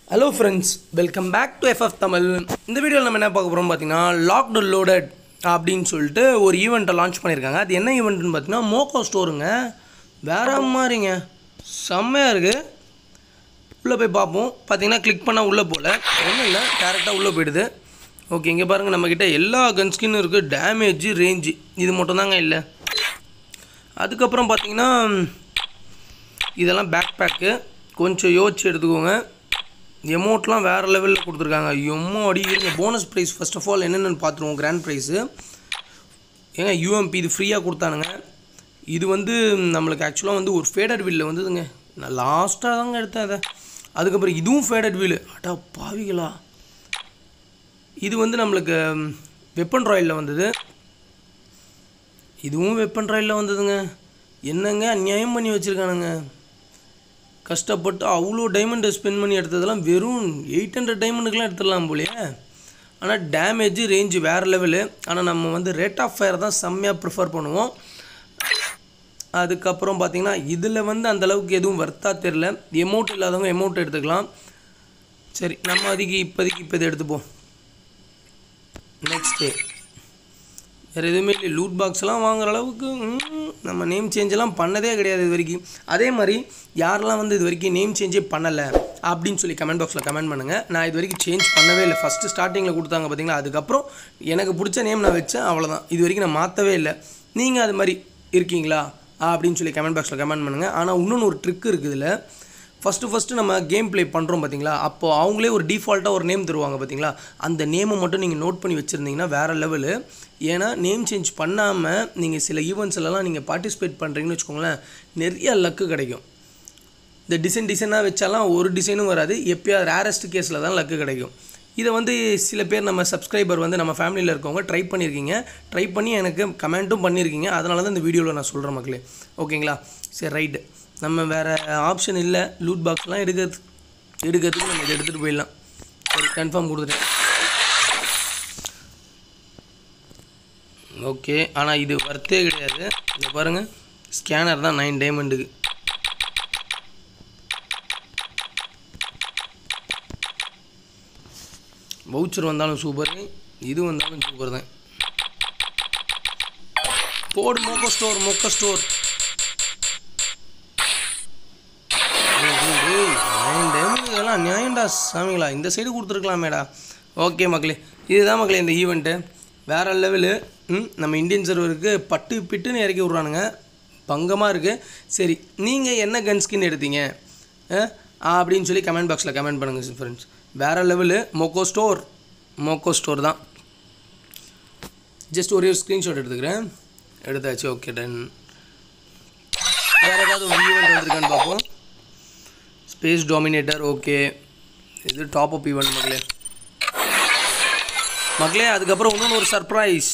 hello friends welcome back to FF Tamil இந்த வீடியோவில் நம்ம என்ன பார்க்க போகிறோம் பார்த்தீங்கன்னா லாக்டு லோடட் அப்படின்னு சொல்லிட்டு ஒரு ஈவெண்ட்டை லான்ச் பண்ணியிருக்காங்க அது என்ன ஈவெண்ட்னு பார்த்தீங்கன்னா மோக்கோ ஸ்டோருங்க வேற மாதிரிங்க செம்மையாக இருக்குது உள்ளே போய் பார்ப்போம் பார்த்தீங்கன்னா கிளிக் பண்ணால் உள்ளே போகல ஒன்றும் இல்லை டேரெக்டாக உள்ளே போயிடுது ஓகே இங்கே பாருங்கள் நம்மக்கிட்ட எல்லா கன் ஸ்கின்னும் இருக்குது டேமேஜ் ரேஞ்சு இது மட்டும்தாங்க இல்லை அதுக்கப்புறம் பார்த்தீங்கன்னா இதெல்லாம் பேக் பேக்கு கொஞ்சம் யோசிச்சு எடுத்துக்கோங்க எமௌண்ட்லாம் வேறு லெவலில் கொடுத்துருக்காங்க எம்மோ அடி இருங்க bonus prize first of all என்னென்னு பார்த்துருவோம் கிராண்ட் ப்ரைஸு ஏங்க யூஎம்பி இது ஃப்ரீயாக கொடுத்தானுங்க இது வந்து நம்மளுக்கு ஆக்சுவலாக வந்து ஒரு ஃபேடட் வீலில் வந்ததுங்க நான் லாஸ்ட்டாக தாங்க எடுத்தேன் அதை அதுக்கப்புறம் இதுவும் ஃபேடட் வீலு அடா பாவிகளா இது வந்து நம்மளுக்கு வெப்பன் ராயலில் வந்தது இதுவும் வெப்பன் ராயலில் வந்ததுங்க என்னங்க அநியாயம் பண்ணி வச்சுருக்கானுங்க கஷ்டப்பட்டு அவ்வளோ டைமண்டை ஸ்பெண்ட் பண்ணி எடுத்ததெல்லாம் வெறும் எயிட் ஹண்ட்ரட் டைமண்டுக்கெலாம் எடுத்துடலாம் போலயே ஆனால் டேமேஜ் ரேஞ்சு வேறு லெவலு ஆனால் நம்ம வந்து ரேட் ஆஃப் ஃபயர் தான் செம்மையாக ப்ரிஃபர் பண்ணுவோம் அதுக்கப்புறம் பார்த்தீங்கன்னா இதில் வந்து அந்த அளவுக்கு எதுவும் வர்த்தா தெரில எமௌண்ட் இல்லாதவங்க எமௌண்ட் எடுத்துக்கலாம் சரி நம்ம அதுக்கு இப்போதைக்கு இப்போ இதை எடுத்துப்போம் நெக்ஸ்ட்டு வேறு எதுவுமே இல்லை லூட் பாக்ஸ்லாம் வாங்குற அளவுக்கு ம், நம்ம நேம் சேஞ்செல்லாம் பண்ணதே கிடையாது இது வரைக்கும் அதே மாதிரி யாரெல்லாம் வந்து இது வரைக்கும் நேம் சேஞ்சே பண்ணலை அப்படின்னு சொல்லி கமெண்ட் பாக்ஸில் கமெண்ட் பண்ணுங்கள் நான் இது வரைக்கும் சேஞ்ச் பண்ணவே இல்லை ஃபஸ்ட்டு ஸ்டார்டிங்கில் கொடுத்தாங்க பார்த்தீங்களா அதுக்கப்புறம் எனக்கு பிடிச்ச நேம் நான் வச்சேன் அவ்வளோதான் இது வரைக்கும் நான் மாற்றவே இல்லை நீங்கள் அது மாதிரி இருக்கீங்களா அப்படின்னு சொல்லி கமெண்ட் பாக்ஸில் கமெண்ட் பண்ணுங்கள் ஆனால் இன்னொன்று ஒரு ட்ரிக் இருக்குது இதில் ஃபஸ்ட்டு ஃபஸ்ட்டு நம்ம கேம் ப்ளே பண்ணுறோம் பார்த்தீங்களா அப்போது அவங்களே ஒரு டிஃபால்ட்டாக ஒரு நேம் தருவாங்க பார்த்தீங்களா அந்த நேமை மட்டும் நீங்கள் நோட் பண்ணி வச்சுருந்தீங்கன்னா வேறு லெவலு ஏன்னா நேம் சேஞ்ச் பண்ணாமல் நீங்கள் சில ஈவெண்ட்ஸ்லலாம் நீங்கள் பார்ட்டிசிபேட் பண்ணுறீங்கன்னு வச்சுக்கோங்களேன் நிறைய லக்கு கிடைக்கும் இந்த டிசைன் டிசைனாக வச்சாலாம் ஒரு டிசைனும் வராது எப்போயா ரேரஸ்ட் கேஸில் தான் லக்கு கிடைக்கும் இதை வந்து சில பேர் நம்ம சப்ஸ்கிரைபர் வந்து நம்ம ஃபேமிலியில் இருக்கவங்க ட்ரை பண்ணியிருக்கீங்க ட்ரை பண்ணி எனக்கு கமெண்ட்டும் பண்ணியிருக்கீங்க அதனால தான் இந்த வீடியோவில் நான் சொல்கிறேன் மக்களே ஓகேங்களா சரி ரைட்டு நம்ம வேறு ஆப்ஷன் இல்லை லூட் பாக்ஸ்லாம் எடுக்கிறது எடுக்கிறதுக்கு நம்ம இதை எடுத்துகிட்டு போயிடலாம் சரி கன்ஃபார்ம் கொடுத்துட்டேன் ஓகே ஆனால் இது வர்த்தே கிடையாது இங்கே பாருங்கள் ஸ்கேனர் தான் நைன் டைமண்டுக்கு வவுச்சர் வந்தாலும் சூப்பர் இது வந்தாலும் சூப்பர் தான் போடு மொக்க ஸ்டோர் மொக்க ஸ்டோர் இதெல்லாம் நியாயம்டா சாமிங்களா இந்த சைடு கொடுத்துருக்கலாமேடா ஓகே மக்களே இதுதான் மக்களே இந்த ஈவெண்ட்டு வேறு லெவலு ம் நம்ம இந்தியன் சர்வருக்கு பட்டு பிட்டுன்னு இறக்கி விட்றானுங்க பங்கமாக இருக்குது சரி நீங்கள் என்ன கன் ஸ்கின் எடுத்தீங்க அஹ், அப்படின்னு சொல்லி கமெண்ட் பாக்ஸில் கமெண்ட் பண்ணுங்கள் ஃப்ரெண்ட்ஸ் வேறு level Moco store Moco store தான் ஜஸ்ட் ஒரே ஒரு ஸ்க்ரீன்ஷாட் எடுத்துக்கிறேன் எடுத்தாச்சு ஓகே டன் வேறு ஏதாவது ஒரு ஈவெண்ட் வந்திருக்கான்னு பார்ப்போம் ஸ்பேஸ் டாமினேட்டர் ஓகே இது டாப் அப் ஈவெண்ட் மக்களே மக்களே அதுக்கப்புறம் இன்னொன்று ஒரு சர்ப்ரைஸ்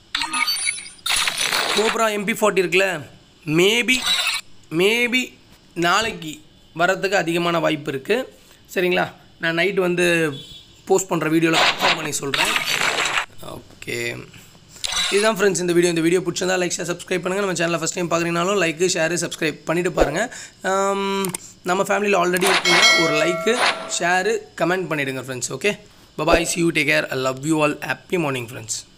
கோப்ரா எம்பி ஃபார்ட்டி இருக்குல்ல மேபி மேபி நாளைக்கு வரதுக்கு அதிகமான வாய்ப்பு இருக்குது சரிங்களா நான் நைட்டு வந்து போஸ்ட் பண்ணுற வீடியோவில் கன்ஃபார்ம் பண்ணி சொல்கிறேன் ஓகே இதுதான் ஃப்ரெண்ட்ஸ் இந்த வீடியோ இந்த வீடியோ பிடிச்சிருந்தா லைக் ஷேர் சப்ஸ்கிரைப் பண்ணுங்கள் நம்ம சேனலில் ஃபஸ்ட் டைம் பார்க்குறீங்கனாலும் லைக்கு ஷேரு சப்ஸ்கிரைப் பண்ணிட்டு பாருங்கள் ஆம், நம்ம ஃபேமிலியில் ஆல்ரெடி இருக்கீங்கன்னா ஒரு லைக்கு ஷேரு கமெண்ட் பண்ணிவிடுங்க friends okay bye bye see you take care I love you all happy morning friends